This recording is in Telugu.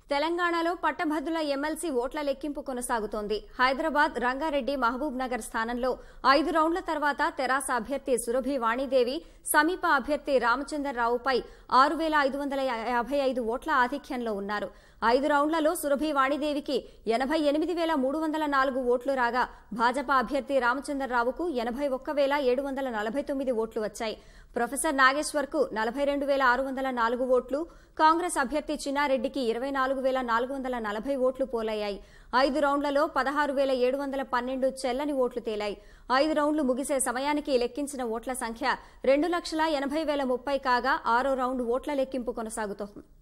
తెలంగాణలో పట్టభద్రుల ఎమ్మెల్సీ ఓట్ల లెక్కింపు కొనసాగుతోంది హైదరాబాద్ రంగారెడ్డి మహబూబ్ నగర్ స్థానంలో ఐదు రౌండ్ల తర్వాత తెరాస అభ్యర్థి సురభి వాణిదేవి సమీప అభ్యర్థి రామచంద్రరావుపై ఆరు వేల ఐదు వందల యాభై ఐదు ఓట్ల ఆధిక్యంలో ఉన్నారు ఐదు రౌండ్లలో సురభి వాణిదేవికి ఎనభై ఎనిమిది వేల మూడు వందల నాలుగు ఓట్లు రాగా భాజపా అభ్యర్థి రామచంద్రరావుకు ఎనభై ఒక్క వేల ఏడు వందల నలభై తొమ్మిది ఓట్లు వచ్చాయి ప్రొఫెసర్ నాగేశ్వర్ కు నలభై రెండు వేల ఆరు వందల నాలుగు ఓట్లు కాంగ్రెస్ అభ్యర్థి చిన్నారెడ్డికి ఇరవై నాలుగు వేల నాలుగు వందల నలభై ఓట్లు పోలయ్యాయి ఐదు రౌండ్లలో పదహారు వేల ఏడు వందల పన్నెండు చెల్లని ఓట్లు తేలాయి ఐదు రౌండ్లు ముగిసే సమయానికి లెక్కించిన ఓట్ల సంఖ్య రెండు లక్షల ఎనభై వేల ముప్పై కాగా ఆరో రౌండ్ ఓట్ల లెక్కింపు కొనసాగుతోంది